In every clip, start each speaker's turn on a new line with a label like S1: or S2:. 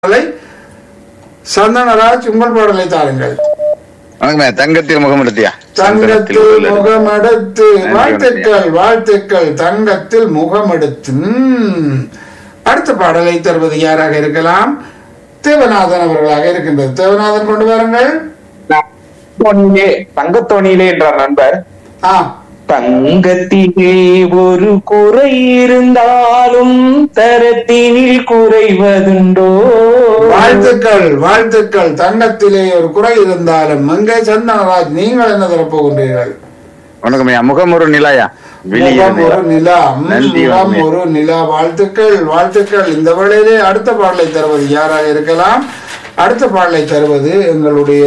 S1: பாடலை சந்தனராஜ் உங்கள் பாடலை தாருங்கள்
S2: வணக்கமே தங்கத்தில் முகமெடுத்தியா
S1: தங்கத்தில் முகமெடுத்து வாழ்த்துக்கள் வாழ்த்துக்கள் தங்கத்தில் முகமெடுத்து ம். அடுத்த பாடலை தருவது யாராக இருக்கலாம் தேவநாதன் அவர்களாக இருக்கின்றது தேவநாதன் கொண்டு வாருங்கள்
S3: தோணியிலே தங்கத்தோணியிலே என்றார் நண்பர்
S1: ஆ
S3: தங்கத்திலே ஒரு குறை இருந்தாலும் தரத்தினில் குறைவதுண்டோ
S1: வாழ்த்துக்கள் வாழ்த்துக்கள் தங்கத்திலே ஒரு குறை இருந்தாலும் எங்கே சந்தனராஜ் நீங்கள் என்ன தரப்போகின்றீர்கள்
S2: வணக்கம்யா முகம் ஒரு நிலாயா
S1: முகம் ஒரு நிலா ம்,
S2: நன்றி
S1: முகம்
S2: வணக்கம்.
S1: ஒரு நிலா வாழ்த்துக்கள் வாழ்த்துக்கள் இந்த வேளையிலே அடுத்த பாடலை தருவது யாராக இருக்கலாம் அடுத்த பாடலை தருவது எங்களுடைய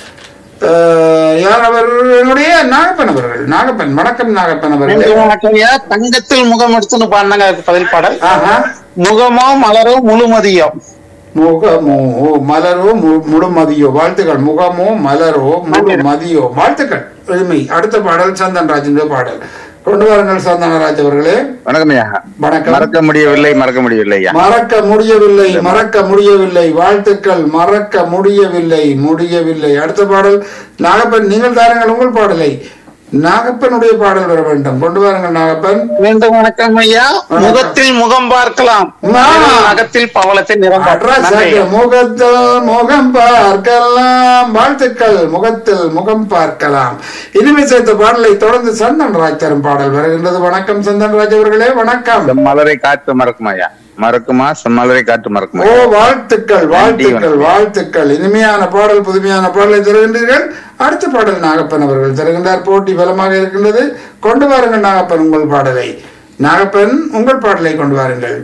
S1: அஹ், யார் அவர் எங்களுடைய நாகப்பன் அவர்கள் நாகப்பன் வணக்கம் நாகப்பன் அவர்களே
S4: வணக்கம்யா தங்கத்தில் முகம் எடுத்துன்னு பாடினாங்க அதுக்கு பதில் பாடல்
S1: ஆஹா
S4: முகமோ மலரோ முழுமதியோ
S1: முகமோ மலரோ மு- முழுமதியோ வாழ்த்துக்கள் முகமோ மலரோ முழுமதியோ வாழ்த்துக்கள் எளிமை அடுத்த பாடல் சந்தன் ராஜின் பாடல் கொண்டு வாருங்கள் சந்தனராஜ் அவர்களே
S2: வணக்கம்யா
S1: வணக்கம்
S2: மறக்க முடியவில்லை மறக்க முடியவில்லையா
S1: மறக்க முடியவில்லை மறக்க முடியவில்லை வாழ்த்துக்கள் மறக்க முடியவில்லை முடியவில்லை அடுத்த பாடல் நாகப்பன் நீங்கள் தாருங்கள் உங்கள் பாடலை நாகப்பனுடைய பாடல் வர வேண்டும் கொண்டு வாருங்கள் நாகப்பன்
S4: மீண்டும் வணக்கம் ஐயா முகத்தில் முகம் பார்க்கலாம்
S1: ஆ.
S4: நகத்தில் பவளத்தில் நிறம் பார்க்கலாம். நன்றி
S1: அட்ரஸ்
S4: ஐயா.
S1: முகத்தில் முகம் பார்க்கலாம் வாழ்த்துக்கள் முகத்தில் முகம் பார்க்கலாம் இனிமை சேர்த்த பாடலை தொடர்ந்து சந்தன் ராஜ் தரும் பாடல் வருகின்றது வணக்கம் சந்தன் ராஜ் அவர்களே வணக்கம்
S2: மலரை காத்து மறக்குமாயா மறக்குமா மலரை காத்து மறக்குமா
S1: ஓ வாழ்த்துக்கள் வாழ்த்துக்கள் வாழ்த்துக்கள் இனிமையான பாடல் புதுமையான பாடலை தருகின்றீர்கள் அடுத்த பாடல் நாகப்பன் அவர்கள் தருகின்றார் போட்டி பலமாக இருக்கின்றது கொண்டு வாருங்கள் நாகப்பன் உங்கள் பாடலை நாகப்பன் உங்கள் பாடலை கொண்டு வாருங்கள்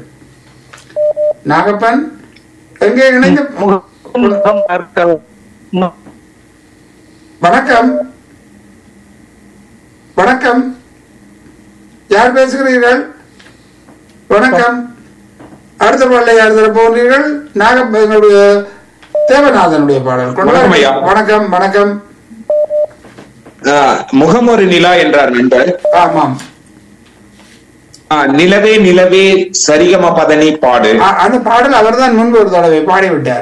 S1: நாகப்பன் எங்கே இணைந்து
S3: முகம் பார்க்கலாம் மு-
S1: வணக்கம் வணக்கம் யார் பேசுகிறீர்கள் வணக்கம் அடுத்த பாடலை யார் தர போகிறீர்கள் நாக எங்களுடைய தேவநாதனுடைய பாடல் கொண்டு
S3: வணக்கம் ஐயா.
S1: வாருங்கள். வணக்கம் வணக்கம்
S3: ஆ, முகம் ஒரு நிலா என்றார் நண்பர்
S1: ஆமாம்
S3: ஆ, நிலவே நிலவே சரிகம பதனி பாடு
S1: அ- அந்த பாடல் அவர்தான் முன்பு ஒரு தடவை பாடிவிட்டார்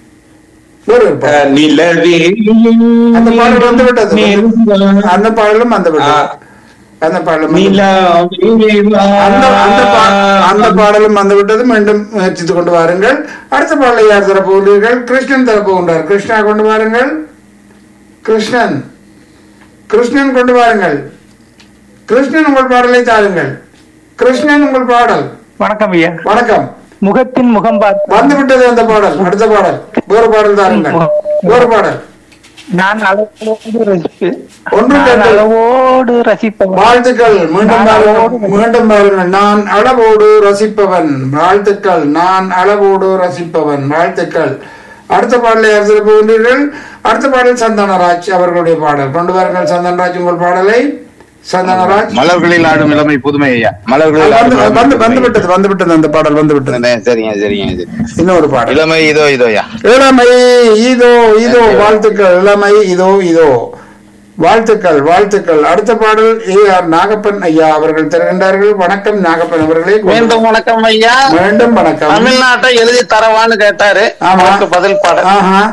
S1: வேறு ஒரு
S3: ஆ,
S1: பாடல்.
S3: நிலவே
S1: அந்த பாடல் வந்து விட்டது அந்த பாடலும் வந்து விட்டது
S3: ஆ.
S1: அந்த பாடலும் வந்து-
S3: நிலாவே வா.
S1: அந்த அந்த பா- அந்த பாடலும் வந்து விட்டது மீண்டும் முயற்சித்துக் கொண்டு வாருங்கள் அடுத்த பாடலை யார் தரப்போகிறீர்கள் கிருஷ்ணன் தரப்போகின்றார் கிருஷ்ணா கொண்டு வாருங்கள் கிருஷ்ணன் கிருஷ்ணன் கொண்டு வாருங்கள் கிருஷ்ணன் உங்கள் பாடலை தாருங்கள் கிருஷ்ணன் உங்கள் பாடல்
S5: வணக்கம் ஐயா
S1: வணக்கம்
S5: முகத்தின் முகம் பார்த்து
S1: வந்து விட்டது அந்த பாடல் அடுத்த பாடல் வேறு பாடல் தாருங்கள் வேறு பாடல்
S5: நான் அளவோடு ரசிப்பு
S1: ஒன்று
S5: நான்
S1: கேட்டல்.
S5: அளவோடு ரசிப்பவன்
S1: வாழ்த்துக்கள் மீண்டும்
S5: நான்
S1: பாருங்கள்
S5: அளவோடு
S1: மீண்டும் பாருங்கள் நான் அளவோடு ரசிப்பவன் வாழ்த்துக்கள் நான் அளவோடு ரசிப்பவன் வாழ்த்துக்கள் அடுத்த பாடலை யார் போகின்றீர்கள் அடுத்த பாடல் சந்தனராஜ் அவர்களுடைய பாடல் கொண்டு வாருங்கள் சந்தனராஜ் உங்கள் பாடலை சந்தனராஜ்
S2: மலர்களில் ஆடும் இளமை புதுமை ஐயா மலர்களில் ஆடும்
S1: வந்து
S2: இளமை
S1: வந்து வந்து
S2: புதுமை.
S1: விட்டது வந்து விட்டது அந்த பாடல் வந்து விட்டது
S2: சரிங்க சரிங்க சரி
S1: இன்னொரு பாடல்
S2: இளமை இதோ இதோயா
S1: இளமை இதோ இதோ வாழ்த்துக்கள் இளமை இதோ இதோ வாழ்த்துக்கள் வாழ்த்துக்கள் அடுத்த பாடல் ஏ ஆர் நாகப்பன் ஐயா அவர்கள் தருகின்றார்கள் வணக்கம் நாகப்பன் அவர்களே
S4: மீண்டும் வணக்கம் ஐயா
S1: மீண்டும் வணக்கம்
S4: தமிழ்நாட்டை எழுதி தரவான்னு கேட்டாரு
S1: ஆமா.
S4: அதுக்கு பதில் பாடல்
S1: ஆஹா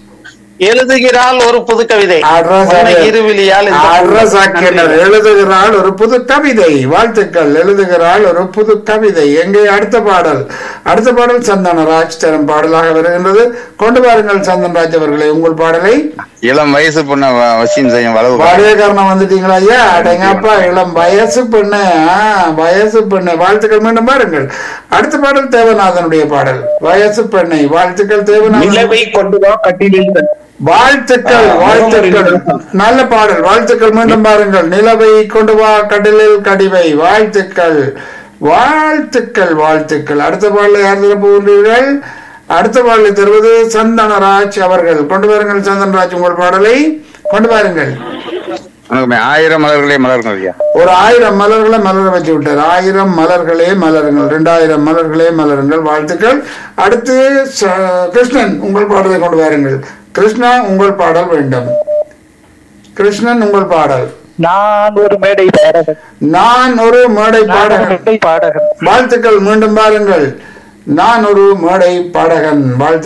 S4: எழுதுகிறாள் ஒரு புது கவிதை
S1: அட்ரஸ்
S4: உன்னை இருவிழியால் இந்த
S1: அட்ரஸ்
S4: நன்றி.
S1: ஆக்கினர் எழுதுகிறாள் ஒரு புது கவிதை வாழ்த்துக்கள் எழுதுகிறாள் ஒரு புது கவிதை எங்கே அடுத்த பாடல் அடுத்த பாடல் சந்தனராஜ் தரும் பாடலாக வருகின்றது கொண்டு வாருங்கள் சந்தனராஜ் அவர்களே உங்கள் பாடலை
S2: இளம் வயசு பொண்ண வ- வசியம் செய்யும் வலவு
S1: பாடிய காரணம் வந்துட்டீங்களா ஐயா அடங்கப்பா இளம் வயசு பெண்ணு ஆ, வயசு பெண்ணு வாழ்த்துக்கள் மீண்டும் பாருங்கள் அடுத்த பாடல் தேவநாதனுடைய பாடல் வயசு பெண்ணை வாழ்த்துக்கள் தேவநாதன்
S3: நிலவை கொண்டு வா கட்டிலில் தன்.
S1: வாழ்த்துக்கள்
S3: ஆ,
S1: வாழ்த்துக்கள்
S3: முகம்
S1: நல்ல பாடல் வாழ்த்துக்கள் மீண்டும் பாருங்கள் நிலவை கொண்டு வா கடலில் கடிவை வாழ்த்துக்கள் வாழ்த்துக்கள் வாழ்த்துக்கள் அடுத்த பாடலை யார் தர போகிறீர்கள் அடுத்த பாடலை தருவது சந்தனராஜ் அவர்கள் கொண்டு வாருங்கள் சந்தனராஜ் உங்கள் பாடலை கொண்டு வாருங்கள்
S2: வணக்கமே ஆயிரம் மலர்களே மலர்கள் ஐயா
S1: ஒரு ஆயிரம் மலர்களை மலர வச்சு விட்டார் ஆயிரம் மலர்களே மலருங்கள் ரெண்டாயிரம் மலர்களே மலருங்கள் வாழ்த்துக்கள் அடுத்து ச- கிருஷ்ணன் உங்கள் பாடலை கொண்டு வாருங்கள் கிருஷ்ணா உங்கள் பாடல் வேண்டும் கிருஷ்ணன் உங்கள் பாடல்
S5: நான் ஒரு மேடை பாடகன்
S1: நான் ஒரு மேடை
S5: நான் ஒரு
S1: பாடகன்
S5: மேடை பாடகன்
S1: வாழ்த்துக்கள் மீண்டும் பாருங்கள் நான் ஒரு மேடை பாடகன் வாழ்த்து